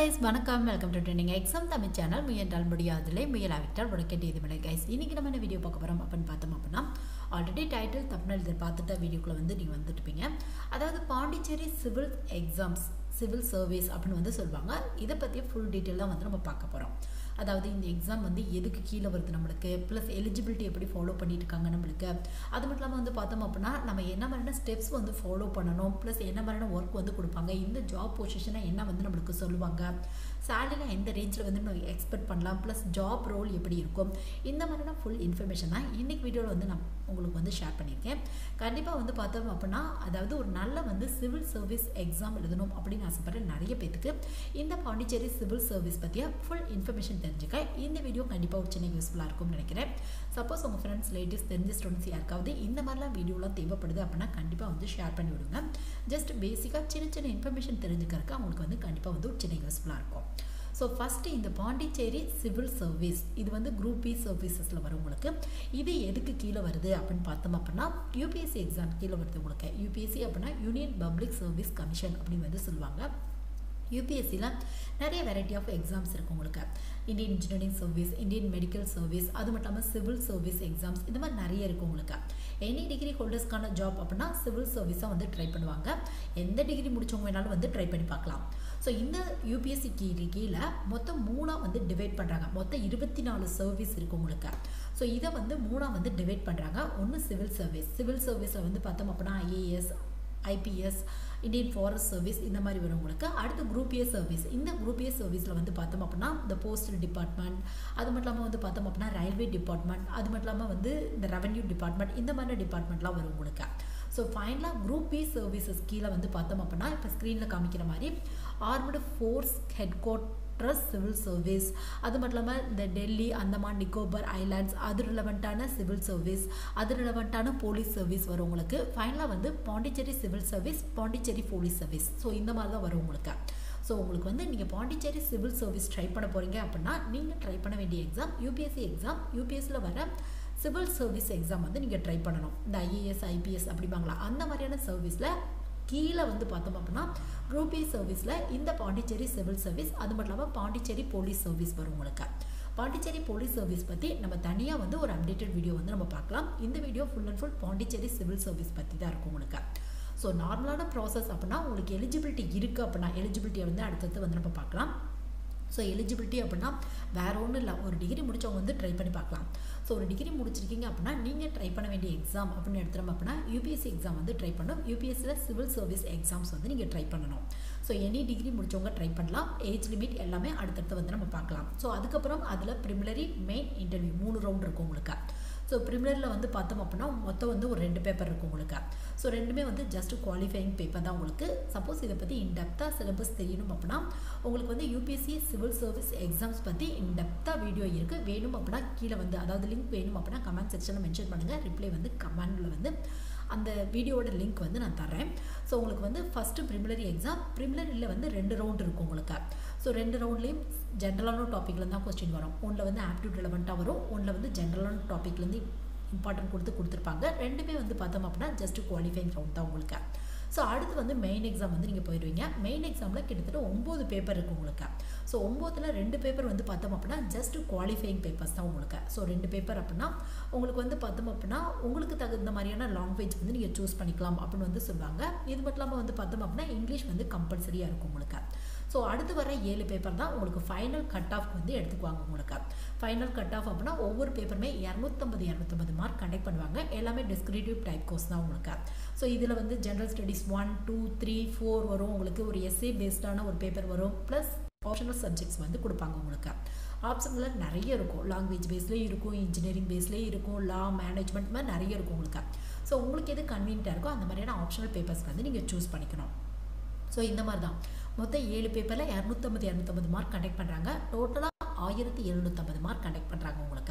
guys வணக்கம் welcome to trending exam Tamil channel முயன்றால் முடியாதில்லை முயலாவிட்டால் உனக்கேட்டு இதுமில்லை கைஸ் இன்றைக்கி நம்ம என்ன வீடியோ பார்க்க போகிறோம் அப்படின்னு பார்த்தோம் அப்படின்னா ஆல்ரெடி டைட்டில் தமிழ் இதை பார்த்துட்டு வீடியோக்குள்ளே வந்து நீங்கள் வந்துட்டுப்பீங்க அதாவது Pondicherry civil exams civil service அப்படின்னு வந்து சொல்லுவாங்க இதை பற்றிய ஃபுல் டீட்டெயில் தான் வந்து நம்ம பார்க்க போகிறோம் அதாவது இந்த எக்ஸாம் வந்து எதுக்கு கீழே வருது நம்மளுக்கு ப்ளஸ் எலிஜிபிலிட்டி எப்படி ஃபாலோ பண்ணிட்டு இருக்காங்க நம்மளுக்கு அது மட்டும் இல்லாமல் வந்து பார்த்தோம் அப்படின்னா நம்ம என்ன மாதிரியான ஸ்டெப்ஸ் வந்து ஃபாலோ பண்ணணும் ப்ளஸ் என்ன மாதிரியான ஒர்க் வந்து கொடுப்பாங்க இந்த ஜாப் பொசிஷனை என்ன வந்து நம்மளுக்கு சொல்லுவாங்க சேலரியில் எந்த ரேஞ்சில் வந்து நம்ம எக்ஸ்பெக்ட் பண்ணலாம் ப்ளஸ் ஜாப் ரோல் எப்படி இருக்கும் இந்த மாதிரியான ஃபுல் இன்ஃபர்மேஷன் தான் இன்றைக்கி வீடியோவில் வந்து நான் உங்களுக்கு வந்து ஷேர் பண்ணியிருக்கேன் கண்டிப்பாக வந்து பார்த்தோம் அப்படின்னா அதாவது ஒரு நல்ல வந்து சிவில் சர்வீஸ் எக்ஸாம் எழுதணும் அப்படின்னு ஆசைப்படுற நிறைய பேத்துக்கு இந்த பாண்டிச்சேரி சிவில் சர்வீஸ் பற்றிய ஃபுல் இன்ஃபர்மேஷன் தெரிஞ்சுக்க இந்த வீடியோ கண்டிப்பாக ஒரு சின்ன யூஸ்ஃபுல்லாக இருக்கும்னு நினைக்கிறேன் சப்போஸ் உங்கள் ஃப்ரெண்ட்ஸ் ரிலேட்டிவ்ஸ் தெரிஞ்ச ஸ்டூடெண்ட்ஸ் யாருக்காவது இந்த மாதிரிலாம் வீடியோலாம் தேவைப்படுது அப்படின்னா கண்டிப்பாக வந்து ஷேர் பண்ணி விடுங்க ஜஸ்ட் பேசிக்காக சின்ன சின்ன இன்ஃபர்மேஷன் தெரிஞ்சுக்கிறதுக்கு அவங்களுக்கு வந்து கண்டிப்பாக வந்து ஒரு சின்ன யூஸ்ஃபுல்லாக இருக்கும் ஸோ ஃபஸ்ட்டு இந்த பாண்டிச்சேரி சிவில் சர்வீஸ் இது வந்து குரூப் பி சர்வீசஸில் வரும் உங்களுக்கு இது எதுக்கு கீழே வருது அப்படின்னு பார்த்தோம் அப்படின்னா யூபிஎஸ்சி எக்ஸாம் கீழே வருது உங்களுக்கு யூபிஎஸ்சி அப்படின்னா யூனியன் பப்ளிக் சர்வீஸ் கமிஷன் அப்படின்னு வந்து சொல்லுவாங்க யூபிஎஸ்சியில் நிறைய வெரைட்டி ஆஃப் எக்ஸாம்ஸ் இருக்குது உங்களுக்கு Indian engineering service Indian medical service அது மட்டும் இல்லாமல் சிவில் சர்வீஸ் எக்ஸாம்ஸ் இந்த மாதிரி நிறைய இருக்குது உங்களுக்கு எனி டிகிரி ஹோல்டர்ஸ்க்கான ஜாப் அப்படின்னா சிவில் சர்வீஸாக வந்து ட்ரை பண்ணுவாங்க எந்த டிகிரி முடிச்சவங்க வேணாலும் வந்து ட்ரை பண்ணி பார்க்கலாம் ஸோ இந்த யூபிஎஸ்சி கீழே கீழே மொத்தம் மூணாக வந்து டிவைட் பண்ணுறாங்க மொத்தம் இருபத்தி நாலு சர்வீஸ் இருக்குது உங்களுக்கு ஸோ இதை வந்து மூணாக வந்து டிவைட் பண்ணுறாங்க ஒன்று சிவில் சர்வீஸ் சிவில் சர்வீஸில் வந்து பார்த்தோம் அப்படின்னா IAS IPS Indian forest service இந்த மாதிரி வரும் உங்களுக்கு அடுத்து குரூப் ஏ சர்வீஸ் இந்த குரூப் ஏ சர்வீஸில் வந்து பார்த்தோம் அப்படின்னா இந்த போஸ்டல் டிபார்ட்மெண்ட் அது மட்டும் இல்லாமல் வந்து பார்த்தோம் அப்படின்னா ரயில்வே டிபார்ட்மெண்ட் அது மட்டும் இல்லாமல் வந்து இந்த ரெவன்யூ டிபார்ட்மெண்ட் இந்த மாதிரி டிபார்ட்மெண்ட்லாம் வரும் உங்களுக்கு ஸோ ஃபைனலாக குரூப் பி சர்வீசஸ் கீழே வந்து பார்த்தோம் அப்படின்னா இப்போ ஸ்க்ரீனில் காமிக்கிற மாதிரி armed force headquarters civil service அது மட்டும் இல்லாமல் இந்த டெல்லி அந்தமான் நிக்கோபர் ஐலாண்ட்ஸ் அது ரிலவெண்ட்டான சிவில் சர்வீஸ் அது ரிலவெண்ட்டான போலீஸ் சர்வீஸ் வரும் உங்களுக்கு ஃபைனலாக வந்து Pondicherry civil service Pondicherry police service so இந்த மாதிரி தான் வரும் உங்களுக்கு ஸோ உங்களுக்கு வந்து நீங்கள் பாண்டிச்சேரி சிவில் சர்வீஸ் ட்ரை பண்ண போகிறீங்க அப்படின்னா நீங்கள் ட்ரை பண்ண வேண்டிய எக்ஸாம் யூபிஎஸ்சி எக்ஸாம் யூபிஎஸ்சியில் வர சிவில் சர்வீஸ் எக்ஸாம் வந்து நீங்கள் ட்ரை பண்ணணும் இந்த ஐஏஎஸ் ஐபிஎஸ் அப்படிம்பாங்களா அந்த மாதிரியான சர்வீஸில் கீழே வந்து பார்த்தோம் அப்படின்னா குரூப் ஏ சர்வீஸில் இந்த பாண்டிச்சேரி சிவில் சர்வீஸ் அது மட்டும் இல்லாமல் பாண்டிச்சேரி போலீஸ் சர்வீஸ் வரும் உங்களுக்கு பாண்டிச்சேரி போலீஸ் சர்வீஸ் பற்றி நம்ம தனியாக வந்து ஒரு அப்டேட்டட் வீடியோ வந்து நம்ம பார்க்கலாம் இந்த video full and full Pondicherry civil service பற்றி தான் இருக்கும் உங்களுக்கு ஸோ நார்மலான ப்ராசஸ் அப்படின்னா உங்களுக்கு எலிஜிபிலிட்டி இருக்குது அப்படின்னா எலிஜிபிலிட்டியை வந்து அடுத்தடுத்து வந்து நம்ம பார்க்கலாம் ஸோ எலிஜிபிலிட்டி அப்படின்னா வேறு ஒன்றும் இல்லை ஒரு டிகிரி முடித்தவங்க வந்து ட்ரை பண்ணி பார்க்கலாம் ஸோ ஒரு டிகிரி முடிச்சிருக்கீங்க அப்படின்னா நீங்கள் ட்ரை பண்ண வேண்டிய எக்ஸாம் அப்படின்னு எடுத்துகிறோம் அப்படின்னா யூபிஎஸ்சி எக்ஸாம் வந்து ட்ரை பண்ணணும் யூபிஎஸ்சியில் சிவில் சர்வீஸ் எக்ஸாம்ஸ் வந்து நீங்கள் ட்ரை பண்ணணும் ஸோ எனி டிகிரி முடித்தவங்க ட்ரை பண்ணலாம் ஏஜ் லிமிட் எல்லாமே அடுத்தடுத்து வந்து நம்ம பார்க்கலாம் ஸோ அதுக்கப்புறம் அதில் ப்ரிமிலரி மெயின் இன்டர்வியூ மூணு ரவுண்ட் இருக்கும் உங்களுக்கு ஸோ ப்ரிமிலரியில் வந்து பார்த்தோம் அப்படின்னா மொத்தம் வந்து ஒரு ரெண்டு பேப்பர் இருக்கும் உங்களுக்கு ஸோ ரெண்டுமே வந்து ஜஸ்ட் குவாலிஃபைங் பேப்பர் தான் உங்களுக்கு சப்போஸ் இதை பற்றி இன்டெப்த்தாக சிலபஸ் தெரியணும் அப்படின்னா உங்களுக்கு வந்து யூபிஎஸ்சி சிவில் சர்வீஸ் எக்ஸாம்ஸ் பற்றி இன்டெப்த்தாக வீடியோ இருக்குது வேணும் அப்படின்னா கீழே வந்து அதாவது லிங்க் வேணும் அப்படின்னா கமெண்ட் செக்ஷனில் மென்ஷன் பண்ணுங்கள் ரிப்ளை வந்து கமெண்டில் வந்து அந்த வீடியோவோட லிங்க் வந்து நான் தரேன் ஸோ உங்களுக்கு வந்து ஃபஸ்ட்டு ப்ரிமிலரி எக்ஸாம் ப்ரிமிலரியில் வந்து ரெண்டு ரவுண்ட் இருக்கும் உங்களுக்கு ஸோ ரெண்டு ரவுண்ட்லேயும் ஜென்ரலான டாப்பிக்லேருந்து தான் கொஸ்டின் வரும் ஒன்றில் வந்து ஆப்டியூட் ரிலவெண்ட்டாக வரும் ஒன்றில் வந்து ஜென்ரலான டாப்பிக்லேருந்து இம்பார்ட்டன்ட் கொடுத்து கொடுத்துருப்பாங்க ரெண்டுமே வந்து பார்த்தோம் அப்படின்னா ஜஸ்ட் குவாலிஃபைங் ரவுண்ட் தான் உங்களுக்கு ஸோ அடுத்து வந்து மெயின் எக்ஸாம் வந்து நீங்கள் போயிடுவீங்க மெயின் எக்ஸாமில் கிட்டத்தட்ட ஒம்பது பேப்பர் இருக்குது உங்களுக்கு ஸோ ஒம்போதில் ரெண்டு பேப்பர் வந்து பார்த்தோம் அப்படின்னா ஜஸ்ட் குவாலிஃபைங் பேப்பர்ஸ் தான் உங்களுக்கு ஸோ ரெண்டு பேப்பர் அப்படின்னா உங்களுக்கு வந்து பார்த்தோம் அப்படின்னா உங்களுக்கு தகுந்த மாதிரியான லாங்குவேஜ் வந்து நீங்கள் சூஸ் பண்ணிக்கலாம் அப்படின்னு வந்து சொல்லுவாங்க இது மட்டும் இல்லாமல் வந்து பார்த்தோம் அப்படின்னா இங்கிலீஷ் வந்து கம்பல்சரியாக இருக்கும் உங்களுக்கு ஸோ அடுத்து வர ஏழு பேப்பர் தான் உங்களுக்கு ஃபைனல் கட் ஆஃப் வந்து எடுத்துக்குவாங்க உங்களுக்கு ஃபைனல் கட் ஆஃப் அப்படின்னா ஒவ்வொரு பேப்பருமே இரநூத்தம்பது இரநூத்தம்பது மார்க் கண்டக்ட் பண்ணுவாங்க எல்லாமே டிஸ்கிரிப்டிவ் டைப் கோர்ஸ் தான் உங்களுக்கு ஸோ இதில் வந்து general studies one two three four வரும் உங்களுக்கு ஒரு எஸ்ஏ பேஸ்டான ஒரு பேப்பர் வரும் ப்ளஸ் ஆப்ஷனல் சப்ஜெக்ட்ஸ் வந்து கொடுப்பாங்க உங்களுக்கு ஆப்ஷனில் நிறைய இருக்கும் லாங்குவேஜ் பேஸ்லேயும் இருக்கும் இன்ஜினியரிங் பேஸ்லேயும் இருக்கும் லா மேனேஜ்மெண்ட் மாதிரி நிறைய இருக்கும் உங்களுக்கு ஸோ உங்களுக்கு எது கன்வீனியாக இருக்கோ அந்த மாதிரியான ஆப்ஷனல் பேப்பர்ஸ் வந்து நீங்கள் சூஸ் பண்ணிக்கணும் ஸோ இந்த மாதிரி தான் மொத்தம் ஏழு பேப்பரில் இரநூத்தம்பது இரநூத்தம்பது மார்க் கண்டக்ட் பண்ணுறாங்க டோட்டலாக ஆயிரத்தி எழுநூற்றம்பது மார்க் கண்டக்ட் பண்ணுறாங்க உங்களுக்கு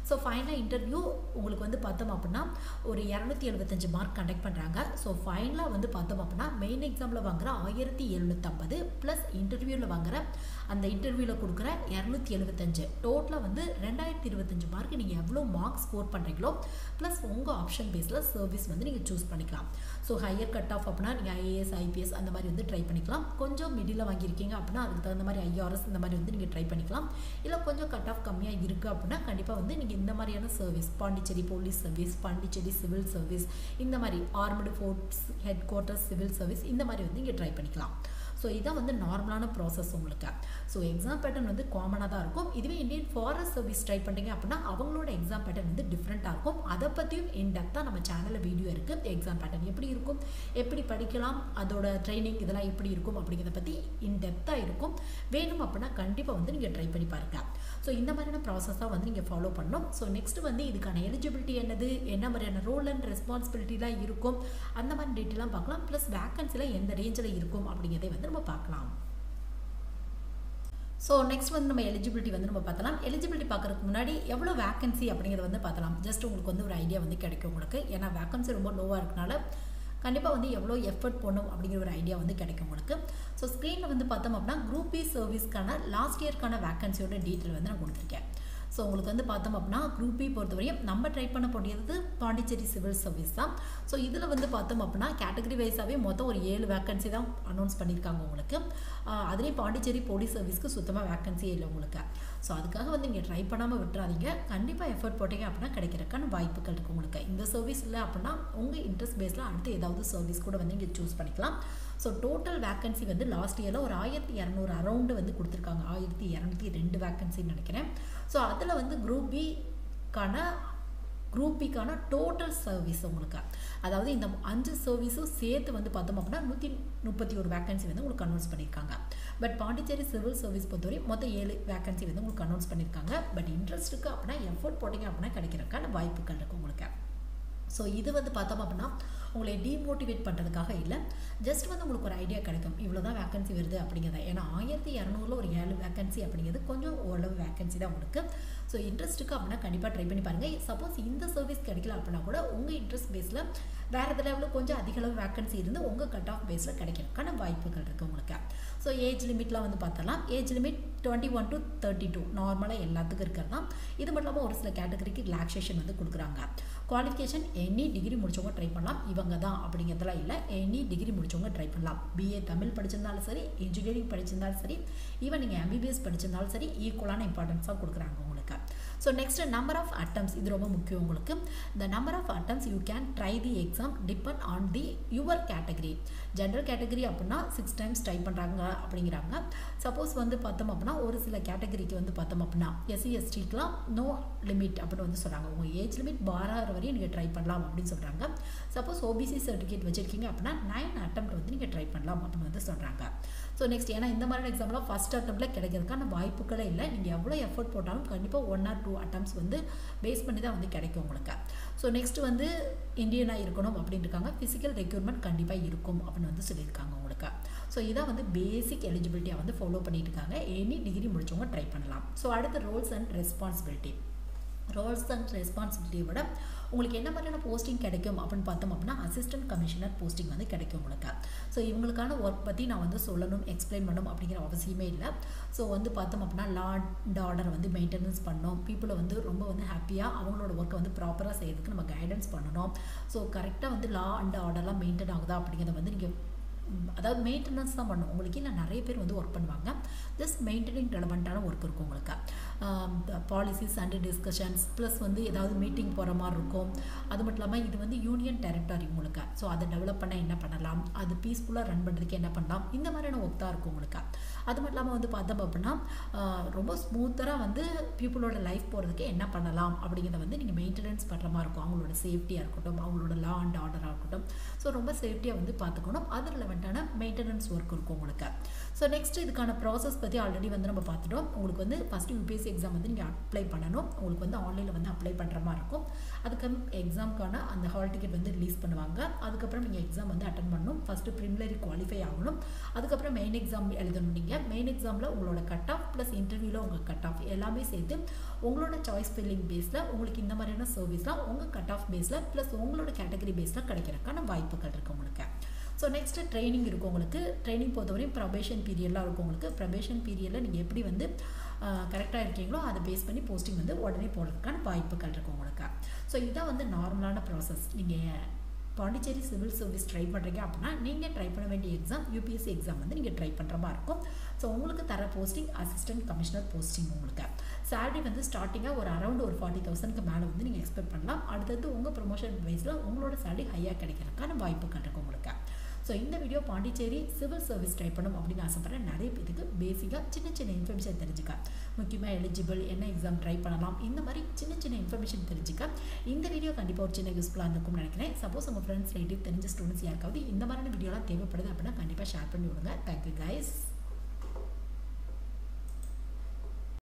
ஸோ ஃபைனலாக இன்டர்வியூ உங்களுக்கு வந்து பார்த்தோம் அப்படின்னா ஒரு இரநூத்தி எழுபத்தஞ்சு மார்க் கண்டக்ட் பண்ணுறாங்க ஸோ ஃபைனலாக வந்து பார்த்தோம் அப்படின்னா மெயின் எக்ஸாமில் வாங்குற ஆயிரத்தி எழுநூற்றம்பது ப்ளஸ் இன்டர்வியூவில் வாங்குற அந்த இன்டர்வியூவில் கொடுக்குற இரநூத்தி எழுபத்தஞ்சு டோட்டலாக வந்து ரெண்டாயிரத்தி இருபத்தஞ்சு மார்க் நீங்கள் எவ்வளோ மார்க் ஸ்கோர் பண்ணுறீங்களோ ப்ளஸ் உங்கள் ஆப்ஷன் பேஸில் சர்வீஸ் வந்து நீங்கள் சூஸ் பண்ணிக்கலாம் ஸோ ஹையர் கட் ஆஃப் அப்படின்னா நீங்கள் ஐஏஎஸ் ஐபிஎஸ் அந்த மாதிரி வந்து ட்ரை பண்ணிக்கலாம் கொஞ்சம் மிடில் வாங்கியிருக்கீங்க அப்படின்னா அதுக்கு தகுந்த மாதிரி ஐஆர்எஸ் இந்த மாதிரி வந்து நீங்கள் ட்ரை பண்ணிக்கலாம் இல்லை கொஞ்சம் கட் ஆஃப் கம்மியாக இருக்குது அப்படின்னா கண்டிப்பாக வந்து நீங்கள் இந்த மாதிரியான service Pondicherry police service Pondicherry civil service இந்த மாதிரி armed forces headquarters civil service இந்த மாதிரி வந்து நீங்கள் ட்ரை பண்ணிக்கலாம் ஸோ இதான் வந்து நார்மலான ப்ராசஸ் உங்களுக்கு ஸோ எக்ஸாம் பேட்டர்ன் வந்து காமனாக தான் இருக்கும் இதுவே இந்தியன் ஃபாரஸ்ட் சர்வீஸ் ட்ரை பண்ணுறீங்க அப்படின்னா அவங்களோட எக்ஸாம் பேட்டர்ன் வந்து டிஃப்ரெண்ட்டாக இருக்கும் அதை பற்றியும் இன்டெப்த்தாக நம்ம சேனலில் வீடியோ இருக்குது எக்ஸாம் பேட்டர்ன் எப்படி இருக்கும் எப்படி படிக்கலாம் அதோட ட்ரைனிங் இதெல்லாம் எப்படி இருக்கும் அப்படிங்கிறத பற்றி இன்டெப்த்தாக இருக்கும் வேணும் அப்படின்னா கண்டிப்பாக வந்து நீங்கள் ட்ரை பண்ணி பாருங்கள் ஸோ இந்த மாதிரியான ப்ராசஸ் தான் வந்து நீங்கள் ஃபாலோ பண்ணணும் ஸோ நெக்ஸ்ட் வந்து இதுக்கான எலிஜிபிலிட்டி என்னது என்ன மாதிரியான ரோல் அண்ட் ரெஸ்பான்சிபிலிட்டிலாம் இருக்கும் அந்த மாதிரி டீட்டெயிலாம் பார்க்கலாம் ப்ளஸ் வேக்கன்சியில் எந்த ரேஞ்சில் இருக்கும் அப்படிங்கிறதை வந்து நம்ம பார்க்கலாம் ஸோ நெக்ஸ்ட் வந்து நம்ம எலிஜிபிலிட்டி வந்து நம்ம பார்த்தலாம் எலிஜிபிலிட்டி பார்க்குறதுக்கு முன்னாடி எவ்வளோ வேக்கன்சி அப்படிங்கிறத வந்து பார்த்தலாம் ஜஸ்ட் உங்களுக்கு வந்து ஒரு ஐடியா வந்து கிடைக்கும் உங்களுக்கு ஏன்னா வேக்கன்சி ரொம்ப லோவாக இருக்கனால கண்டிப்பாக வந்து எவ்வளோ எஃபர்ட் போடணும் அப்படிங்கிற ஒரு ஐடியா வந்து கிடைக்கும் உங்களுக்கு ஸோ ஸ்க்ரீனில் வந்து பார்த்தோம் அப்படின்னா குரூப் பி சர்வீஸ்க்கான லாஸ்ட் இயர்க்கான வேக்கன்சியோட டீட்டெயில் வந்து நான் கொடுத்துருக்கேன் ஸோ உங்களுக்கு வந்து பார்த்தோம் அப்படின்னா குரூப் பி பொறுத்தவரையும் நம்ம ட்ரை பண்ண போடியது பாண்டிச்சேரி சிவில் சர்வீஸ் தான் ஸோ இதில் வந்து பார்த்தோம் அப்படின்னா கேட்டகரி வைஸாகவே மொத்தம் ஒரு ஏழு வேக்கன்சி தான் அனௌன்ஸ் பண்ணியிருக்காங்க உங்களுக்கு அதுலேயும் பாண்டிச்சேரி போலீஸ் சர்வீஸ்க்கு சுத்தமாக வேக்கன்சியே இல்லை உங்களுக்கு ஸோ அதுக்காக வந்து நீங்கள் ட்ரை பண்ணாமல் விட்டுறாதீங்க கண்டிப்பாக எஃபர்ட் போட்டீங்க அப்படின்னா கிடைக்கிறதுக்கான வாய்ப்புகள் இருக்குது உங்களுக்கு இந்த சர்வீஸ் இல்லை அப்படின்னா உங்கள் இன்ட்ரெஸ்ட் பேஸில் அடுத்து ஏதாவது சர்வீஸ் கூட வந்து நீங்கள் சூஸ் பண்ணிக்கலாம் ஸோ டோட்டல் வேக்கன்சி வந்து லாஸ்ட் இயரில் ஒரு ஆயிரத்தி இரநூறு அரௌண்டு வந்து கொடுத்துருக்காங்க ஆயிரத்தி இரநூத்தி ரெண்டு வேக்கன்சின்னு நினைக்கிறேன் ஸோ அதில் வந்து குரூப் பிக்கான குரூப் பிக்கான டோட்டல் சர்வீஸ் உங்களுக்கு அதாவது இந்த அஞ்சு சர்வீஸும் சேர்த்து வந்து பார்த்தோம் அப்படின்னா நூற்றி முப்பத்தி ஒரு வேக்கன்சி வந்து உங்களுக்கு அனௌன்ஸ் பண்ணியிருக்காங்க பட் பாண்டிச்சேரி சிவில் சர்வீஸ் பொறுத்தவரை மொத்தம் ஏழு வேக்கன்சி வந்து உங்களுக்கு அனௌன்ஸ் பண்ணியிருக்காங்க பட் இன்ட்ரெஸ்ட் இருக்குது அப்படின்னா எஃபோர்ட் போட்டிங்க அப்படின்னா கிடைக்கிறதுக்கான வாய்ப்புகள் இருக்குது உங்களுக்கு ஸோ இது வந்து பார்த்தோம் அப்படின்னா உங்களை டீமோட்டிவேட் பண்ணுறதுக்காக இல்லை ஜஸ்ட் வந்து உங்களுக்கு ஒரு ஐடியா கிடைக்கும் இவ்வளோ தான் வேக்கன்சி வருது அப்படிங்கிறத ஏன்னா ஆயிரத்தி இரநூறுல ஒரு ஏழு வேக்கன்சி அப்படிங்கிறது கொஞ்சம் ஓரளவு வேக்கன்சி தான் உங்களுக்கு ஸோ இன்ட்ரெஸ்ட்டுக்கு அப்படின்னா கண்டிப்பாக ட்ரை பண்ணி பாருங்கள் சப்போஸ் இந்த சர்வீஸ் கிடைக்கல அப்படின்னா கூட உங்கள் இன்ட்ரெஸ்ட் பேஸில் வேறு எதில் கொஞ்சம் அதிக அளவு வேக்கன்சி இருந்து உங்கள் கட் ஆஃப் பேஸில் கிடைக்கிறதுக்கான வாய்ப்புகள் இருக்குது உங்களுக்கு ஸோ ஏஜ் லிமிட்லாம் வந்து பார்த்தலாம் age limit twenty one to thirty two நார்மலாக எல்லாத்துக்கும் இருக்கிறது தான் இது மட்டும் இல்லாமல் ஒரு சில கேட்டகரிக்கு ரிலாக்ஸேஷன் வந்து கொடுக்குறாங்க குவாலிஃபிகேஷன் எனி டிகிரி முடிச்சவங்க ட்ரை பண்ணலாம் இவங்க தான் அப்படிங்கிறதுலாம் இல்லை எனி டிகிரி முடிச்சவங்க ட்ரை பண்ணலாம் பிஏ தமிழ் படிச்சிருந்தாலும் சரி இன்ஜினியரிங் படிச்சிருந்தாலும் சரி ஈவன் நீங்கள் எம்பிபிஎஸ் படிச்சிருந்தாலும் சரி ஈக்குவலான இம்பார்ட்டன்ஸாக கொடுக்குறாங்க உங்களுக்கு so next number of attempts இது ரொம்ப முக்கியம் உங்களுக்கு இந்த number of attempts you can try the exam depend on the your category general category அப்படின்னா சிக்ஸ் டைம்ஸ் ட்ரை பண்ணுறாங்க அப்படிங்கிறாங்க சப்போஸ் வந்து பார்த்தோம் அப்படின்னா ஒரு சில கேட்டகரிக்கு வந்து பார்த்தோம் அப்படின்னா எஸ்சி எஸ்டிக்கெலாம் நோ லிமிட் அப்படின்னு வந்து சொல்கிறாங்க உங்கள் ஏஜ் லிமிட் பாராறு வரையும் நீங்கள் ட்ரை பண்ணலாம் அப்படின்னு சொல்கிறாங்க சப்போஸ் ஓபிசி சர்டிஃபிகேட் வச்சுருக்கீங்க அப்படின்னா நைன் அட்டம் வந்து நீங்கள் ட்ரை பண்ணலாம் அப்படின்னு வந்து சொல்கிறாங்க ஸோ நெக்ஸ்ட் ஏன்னா இந்த மாதிரி எக்ஸாம்லாம் ஃபஸ்ட் அட்டம்ப்டில் கிடைக்கிறதுக்கான வாய்ப்புகளே இல்லை நீங்கள் எவ்வளோ எஃபர்ட் போட்டாலும் கண்டிப்பாக ஒன் ஆர் டூ அட்டம்ஸ் வந்து பேஸ் பண்ணி தான் வந்து கிடைக்கும் உங்களுக்கு ஸோ நெக்ஸ்ட் வந்து இந்தியனாக இருக்கணும் அப்படின்னு இருக்காங்க ஃபிசிக்கல் ரெக்யூர்மெண்ட் கண்டிப்பாக இருக்கும் அப்படின்னு வந்து சொல்லியிருக்காங்க உங்களுக்கு ஸோ இதான் வந்து பேசிக் எலிஜிபிலிட்டியாக வந்து ஃபாலோ பண்ணிட்டு இருக்காங்க எனி டிகிரி முடிச்சவங்க ட்ரை பண்ணலாம் ஸோ அடுத்த roles and responsibility roles and ரெஸ்பான்சிபிலிட்டியை விட உங்களுக்கு என்ன மாதிரியான போஸ்டிங் கிடைக்கும் அப்படின்னு பார்த்தோம் அப்படின்னா அசிஸ்டன்ட் கமிஷனர் போஸ்டிங் வந்து கிடைக்கும் உங்களுக்கு ஸோ இவங்களுக்கான ஒர்க் பற்றி நான் வந்து சொல்லணும் எக்ஸ்பிளைன் பண்ணணும் அப்படிங்கிற அவசியமே இல்லை ஸோ வந்து பார்த்தோம் அப்படின்னா லா அண்ட் ஆர்டர் வந்து மெயின்டெனன்ஸ் பண்ணணும் பீப்புளை வந்து ரொம்ப வந்து ஹாப்பியாக அவங்களோட ஒர்க்கை வந்து ப்ராப்பராக செய்யறதுக்கு நம்ம கைடன்ஸ் பண்ணணும் ஸோ கரெக்டாக வந்து லா அண்ட் ஆர்டர்லாம் மெயின்டைன் ஆகுதா அப்படிங்கிறத வந்து நீங்கள் அதாவது மெயின்டெனன்ஸ் தான் பண்ணும் உங்களுக்கு இல்லை நிறைய பேர் வந்து ஒர்க் பண்ணுவாங்க ஜஸ்ட் மெயின்டெனிங் ரெலவெண்ட்டான ஒர்க் இருக்கும் உங்களுக்கு பாலிசிஸ் அண்ட் டிஸ்கஷன்ஸ் ப்ளஸ் வந்து ஏதாவது மீட்டிங் போகிற மாதிரி இருக்கும் அது மட்டும் இல்லாமல் இது வந்து யூனியன் டெரிட்டரி உங்களுக்கு ஸோ அதை டெவலப் பண்ண என்ன பண்ணலாம் அது பீஸ்ஃபுல்லாக ரன் பண்ணுறதுக்கு என்ன பண்ணலாம் இந்த மாதிரியான ஒர்க் தான் இருக்கும் உங்களுக்கு அது மட்டும் இல்லாமல் வந்து பார்த்தோம் அப்படின்னா ரொம்ப ஸ்மூத்தராக வந்து பீப்புளோட லைஃப் போகிறதுக்கு என்ன பண்ணலாம் அப்படிங்கிறத வந்து நீங்கள் மெயின்டெனன்ஸ் பண்ணுற மாதிரி இருக்கும் அவங்களோட சேஃப்டியாக இருக்கட்டும் அவங்களோட லா அண்ட் ஆர்டராக இருக்கட்டும் ஸோ ரொம்ப சேஃப்டியாக வந்து பார்த்துக்கணும் அது ரெக்குவயர்மெண்ட்டான மெயின்டெனன்ஸ் ஒர்க் இருக்கும் உங்களுக்கு ஸோ நெக்ஸ்ட் இதுக்கான ப்ராசஸ் பற்றி ஆல்ரெடி வந்து நம்ம பார்த்துட்டோம் உங்களுக்கு வந்து ஃபஸ்ட்டு யூபிஎஸ்சி எக்ஸாம் வந்து நீங்கள் அப்ளை பண்ணணும் உங்களுக்கு வந்து ஆன்லைனில் வந்து அப்ளை பண்ணுற மாதிரி இருக்கும் அதுக்கு எக்ஸாம்க்கான அந்த ஹால் டிக்கெட் வந்து ரிலீஸ் பண்ணுவாங்க அதுக்கப்புறம் நீங்கள் எக்ஸாம் வந்து அட்டன் பண்ணணும் ஃபஸ்ட்டு ப்ரிமிலரி குவாலிஃபை ஆகணும் அதுக்கப்புறம் மெயின் எக்ஸாம் எழுதணும் நீங்கள் மெயின் எக்ஸாமில் உங்களோட கட் ஆஃப் ப்ளஸ் இன்டர்வியூவில் உங்கள் கட் ஆஃப் எல்லாமே சேர்த்து உங்களோட சாய்ஸ் ஃபில்லிங் பேஸில் உங்களுக்கு இந்த மாதிரியான சர்வீஸ்லாம் உங்கள் கட் ஆஃப் பேஸில் ப்ளஸ் உங்களோட கேட்டகரி பேஸில் கிடைக்கிறதுக்கான வாய்ப்புகள் இருக்குது உங்களுக்கு ஸோ நெக்ஸ்ட்டு ட்ரைனிங் இருக்கும் உங்களுக்கு ட்ரைனிங் பொறுத்தவரையும் ப்ரொபேஷன் பீரியட்லாம் இருக்கும் உங்களுக்கு ப்ரொபேஷன் பீரியடில் நீங்கள் எப்படி வந்து கரெக்டாக இருக்கீங்களோ அதை பேஸ் பண்ணி போஸ்டிங் வந்து உடனே போடுறதுக்கான வாய்ப்புகள் இருக்கும் உங்களுக்கு ஸோ இதான் வந்து நார்மலான ப்ராசஸ் நீங்கள் பாண்டிச்சேரி சிவில் சர்வீஸ் ட்ரை பண்ணுறீங்க அப்படின்னா நீங்கள் ட்ரை பண்ண வேண்டிய எக்ஸாம் யூபிஎஸ்சி எக்ஸாம் வந்து நீங்கள் ட்ரை பண்ணுற மாதிரி இருக்கும் ஸோ உங்களுக்கு தர போஸ்டிங் அசிஸ்டன்ட் கமிஷனர் போஸ்டிங் உங்களுக்கு சேலரி வந்து ஸ்டார்டிங்காக ஒரு அரௌண்ட் ஒரு ஃபார்ட்டி தௌசண்ட்க்கு மேலே வந்து நீங்கள் எக்ஸ்பெக்ட் பண்ணலாம் அடுத்தது உங்கள் ப்ரொமோஷன் வைஸில் உங்களோட சேலரி ஹையாக கிடைக்கிறதுக்கான வாய்ப்புகள் இருக்கும் உங்களுக்கு ஸோ இந்த video Pondicherry civil service try பண்ணணும் அப்படின்னு ஆசைப்பட்றேன் நிறைய பேருக்கு பேசிக்காக சின்ன சின்ன இன்ஃபர்மேஷன் தெரிஞ்சுக்க முக்கியமாக எலிஜிபிள் என்ன எக்ஸாம் ட்ரை பண்ணலாம் இந்த மாதிரி சின்ன சின்ன இன்ஃபர்மேஷன் தெரிஞ்சுக்க இந்த வீடியோ கண்டிப்பாக ஒரு சின்ன யூஸ்ஃபுல்லாக இருக்கும்னு நினைக்கிறேன் சப்போஸ் உங்கள் ஃப்ரெண்ட்ஸ் ரிலேட்டிவ் தெரிஞ்ச ஸ்டூடெண்ட்ஸ் யாருக்காவது இந்த மாதிரியான வீடியோலாம் தேவைப்படுது அப்படின்னா கண்டிப்பாக ஷேர் பண்ணி விடுங்க தேங்க்யூ கைஸ்